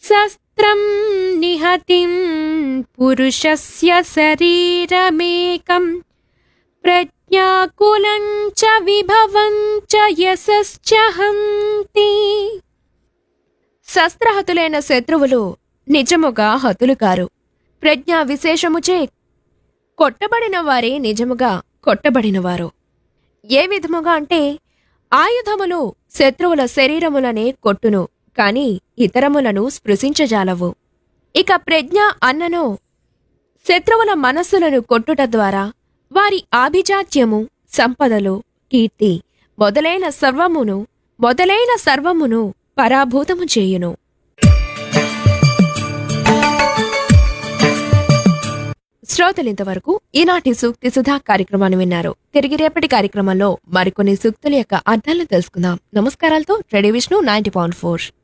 శస్త్రం నిహతిం పురుషస్య శరీరమేకం ప్రజ్ఞాకులం చ విభవం చ యశశ్చ హంతి శస్త్రహతులైన శత్రువులు నిజముగా హతులు కారు ప్రజ్ఞా విశేషముచే కొట్టబడిన వారే నిజముగా కొట్టబడినవారు ఏ విధముగా అంటే ఆయుధములు శత్రువుల శరీరములనే కొట్టును కాని ఇతరములను స్పృశించజాలవు ఇక ప్రజ్ఞ అన్నను శత్రువుల మనస్సులను కొట్టుట ద్వారా వారి ఆభిజాత్యము సంపదలు కీర్తి మొదలైన సర్వమును మొదలైన సర్వమును పరాభూతము చేయును శ్రోతలింతవరకు ఈనాటి సూక్తి సుధా కార్యక్రమాన్ని విన్నారు తిరిగి రేపటి కార్యక్రమంలో మరికొన్ని సూక్తుల యొక్క అర్థాలను తెలుసుకుందాం నమస్కారాలతో ready Vishnu ninety point four